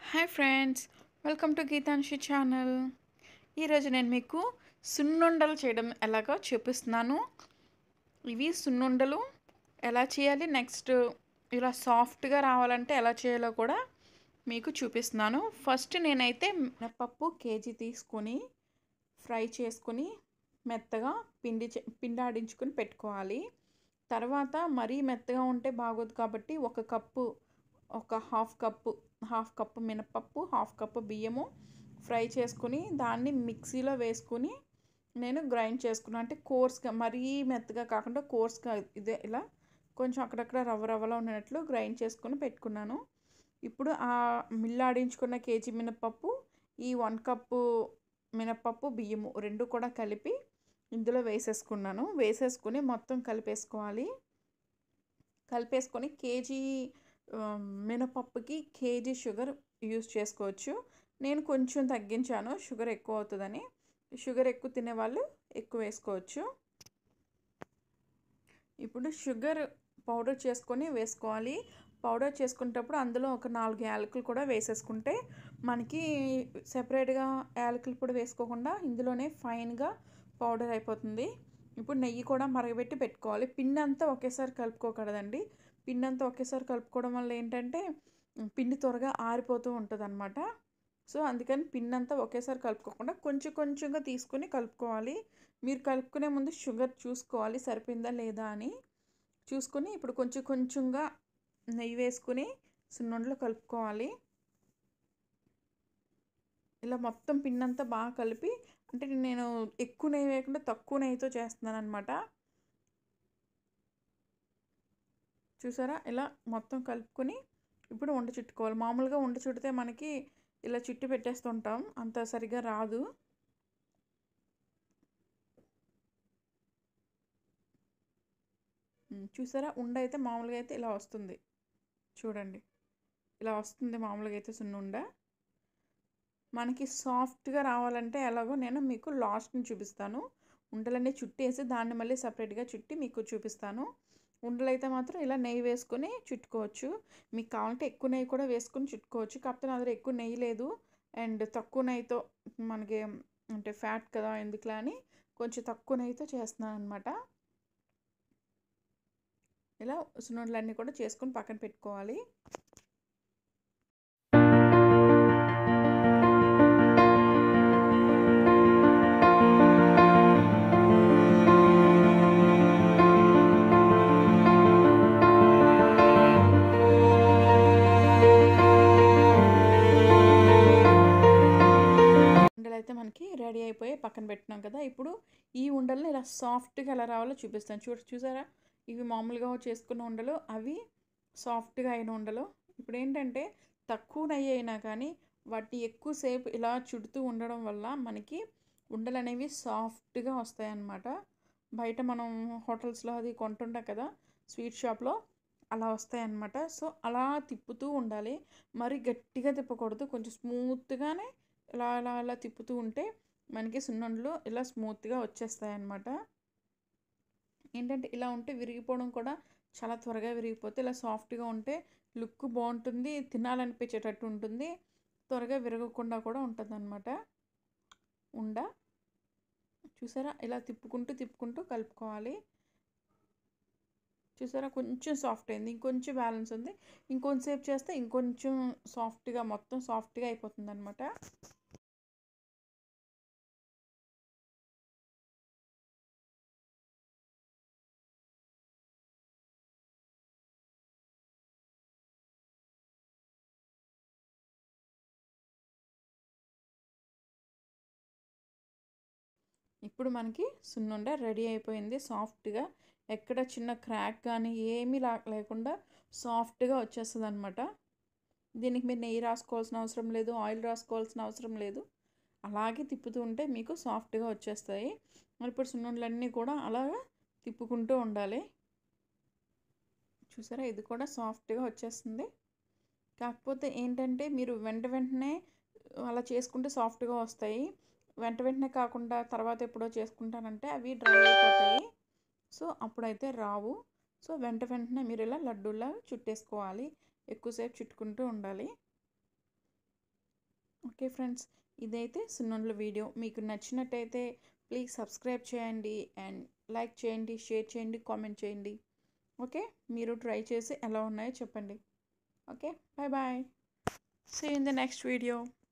hi friends welcome to Geethanshi channel ఈరోజు నేను మీకు సున్నుండలు చేయడం ఎలాగో చూపిస్తున్నాను ఇవి సున్నుండలు ఎలా చేయాలి నెక్స్ట్ ఇలా సాఫ్ట్గా రావాలంటే ఎలా చేయాలో కూడా మీకు చూపిస్తున్నాను ఫస్ట్ నేనైతే మినపప్పు కేజీ తీసుకొని ఫ్రై చేసుకొని మెత్తగా పిండి చే- పిండి ఆడించుకొని పెట్టుకోవాలి తర్వాత మరీ మెత్తగా ఉంటే బాగోదు కాబట్టి ఒక కప్పు ఒక హాఫ్ కప్పు హాఫ్ కప్పు మినపప్పు హాఫ్ కప్పు బియ్యము ఫ్రై చేసుకుని దాన్ని మిక్సీలో వేసుకుని నేను గ్రైండ్ చేసుకున్నాను అంటే కోర్స్గా మరీ మెత్తగా కాకుండా కోర్స్గా ఇదే ఇలా కొంచెం అక్కడక్కడ రవ్వ రవ్వలో ఉన్నట్లు గ్రైండ్ చేసుకుని పెట్టుకున్నాను ఇప్పుడు ఆ మిల్లాడించుకున్న కేజీ మినపప్పు ఈ వన్ కప్పు మినపప్పు బియ్యము రెండు కూడా కలిపి ఇందులో వేసేసుకున్నాను వేసేసుకుని మొత్తం కలిపేసుకోవాలి కలిపేసుకొని కేజీ ఆ, మినపప్పుకి కేజీ షుగర్ యూస్ చేసుకోవచ్చు నేను కొంచెం తగ్గించాను షుగర్ ఎక్కువ అవుతుందని షుగర్ ఎక్కువ తినేవాళ్ళు ఎక్కువ వేసుకోవచ్చు ఇప్పుడు షుగర్ పౌడర్ చేసుకొని వేసుకోవాలి పౌడర్ చేసుకునేటప్పుడు అందులో ఒక నాలుగు యాలకులు కూడా వేసేసుకుంటే మనకి సెపరేట్గా యాలకులు పొడి వేసుకోకుండా ఇందులోనే ఫైన్గా పౌడర్ అయిపోతుంది ఇప్పుడు నెయ్యి కూడా మరగబెట్టి పెట్టుకోవాలి పిండి అంతా ఒకేసారి కలుపుకోకూడదండి పిండి అంతా ఒకేసారి కలుపుకోవడం వల్ల ఏంటంటే పిండి త్వరగా ఆరిపోతూ ఉంటుంది అనమాట సో అందుకని పిండి అంతా ఒకేసారి కలుపుకోకుండా కొంచెం కొంచెంగా తీసుకొని కలుపుకోవాలి మీరు కలుపుకునే ముందు షుగర్ చూసుకోవాలి సరిపోయిందా లేదా అని చూసుకొని ఇప్పుడు కొంచెం కొంచెంగా నెయ్యి వేసుకుని సున్నుండలో కలుపుకోవాలి ఇలా మొత్తం పిండి అంతా బాగా కలిపి అంటే నేను ఎక్కువ నెయ్యి వేయకుండా తక్కువ నెయ్యితో చేస్తున్నాను అనమాట చూసారా ఇలా మొత్తం కలుపుకొని ఇప్పుడు ఉండ చుట్టుకోవాలి మామూలుగా ఉండ చుడితే మనకి ఇలా చుట్టి పెట్టేస్తుంటాం అంత సరిగా రాదు ఉమ్, చూసారా ఉండ అయితే మామూలుగా అయితే ఇలా వస్తుంది చూడండి ఇలా వస్తుంది మామూలుగా అయితే సున్నుండ మనకి సాఫ్ట్గా రావాలంటే ఎలాగో నేను మీకు లాస్ట్ని చూపిస్తాను ఉండలన్నీ చుట్టేసి దాన్ని మళ్ళీ సపరేట్గా చుట్టి మీకు చూపిస్తాను ఉండలు అయితే మాత్రం ఇలా నెయ్యి వేసుకొని చుట్టుకోవచ్చు మీకు కావాలంటే ఎక్కువ నెయ్యి కూడా వేసుకొని చుట్టుకోవచ్చు కాకపోతే నా దగ్గర ఎక్కువ నెయ్యి లేదు అండ్ తక్కువ నెయ్యితో మనకి అంటే ఫ్యాట్ కదా ఎందుకులా అని కొంచెం తక్కువ నెయ్యితో చేస్తున్నాను అనమాట ఇలా సున్నుండలన్నీ కూడా చేసుకొని పక్కన పెట్టుకోవాలి ఉండలు అయితే మనకి రెడీ అయిపోయి పక్కన పెట్టినాం కదా ఇప్పుడు ఈ ఉండల్ని ఇలా సాఫ్ట్గా ఎలా రావాలో చూపిస్తాను చూ చూసారా ఇవి మామూలుగా చేసుకున్న ఉండలు అవి సాఫ్ట్గా అయిన ఉండలు ఇప్పుడు ఏంటంటే తక్కువ నెయ్యి అయినా కానీ వాటిని ఎక్కువసేపు ఇలా చుడుతూ ఉండడం వల్ల మనకి ఉండలు అనేవి సాఫ్ట్గా వస్తాయి అన్నమాట బయట మనం హోటల్స్లో అది కొంటుంటాం కదా స్వీట్ షాప్లో అలా వస్తాయి అన్నమాట సో అలా తిప్పుతూ ఉండాలి మరి గట్టిగా తిప్పకూడదు కొంచెం స్మూత్గానే ఇలా ఇలా ఇలా తిప్పుతూ ఉంటే మనకి సున్నుండలు ఇలా స్మూత్గా వచ్చేస్తాయి అన్నమాట ఏంటంటే ఇలా ఉంటే విరిగిపోవడం కూడా చాలా త్వరగా విరిగిపోతే ఇలా సాఫ్ట్గా ఉంటే లుక్ బాగుంటుంది తినాలనిపించేటట్టు ఉంటుంది త్వరగా విరగకుండా కూడా ఉంటుంది అనమాట ఉండ చూసారా ఇలా తిప్పుకుంటూ తిప్పుకుంటూ కలుపుకోవాలి చూసారా కొంచెం సాఫ్ట్ అయింది ఇంకొంచెం బ్యాలెన్స్ ఉంది ఇంకొంచెంసేపు చేస్తే ఇంకొంచెం సాఫ్ట్గా మొత్తం సాఫ్ట్గా అయిపోతుంది అనమాట ఇప్పుడు మనకి సున్నుండ రెడీ అయిపోయింది సాఫ్ట్గా ఎక్కడ చిన్న క్రాక్ కానీ ఏమీ లా లేకుండా సాఫ్ట్గా వచ్చేస్తుంది అనమాట దీనికి మీరు నెయ్యి రాసుకోవాల్సిన అవసరం లేదు ఆయిల్ రాసుకోవాల్సిన అవసరం లేదు అలాగే తిప్పుతూ ఉంటే మీకు సాఫ్ట్గా వచ్చేస్తాయి మరి ఇప్పుడు సున్నుండలన్నీ కూడా అలాగా తిప్పుకుంటూ ఉండాలి చూసారా ఇది కూడా సాఫ్ట్గా వచ్చేస్తుంది కాకపోతే ఏంటంటే మీరు వెంట వెంటనే అలా చేసుకుంటే సాఫ్ట్గా వస్తాయి వెంట వెంటనే కాకుండా తర్వాత ఎప్పుడో చేసుకుంటానంటే అవి డ్రై అయిపోతాయి సో అప్పుడైతే రావు సో వెంట వెంటనే మీరు ఇలా లడ్డూలా చుట్టేసుకోవాలి ఎక్కువసేపు చుట్టుకుంటూ ఉండాలి ఓకే ఫ్రెండ్స్ ఇదైతే సున్నుండల వీడియో మీకు నచ్చినట్టయితే ప్లీజ్ సబ్స్క్రైబ్ చేయండి అండ్ లైక్ చేయండి షేర్ చేయండి కామెంట్ చేయండి ఓకే మీరు ట్రై చేసి ఎలా ఉన్నాయో చెప్పండి okay bye bye see in the next video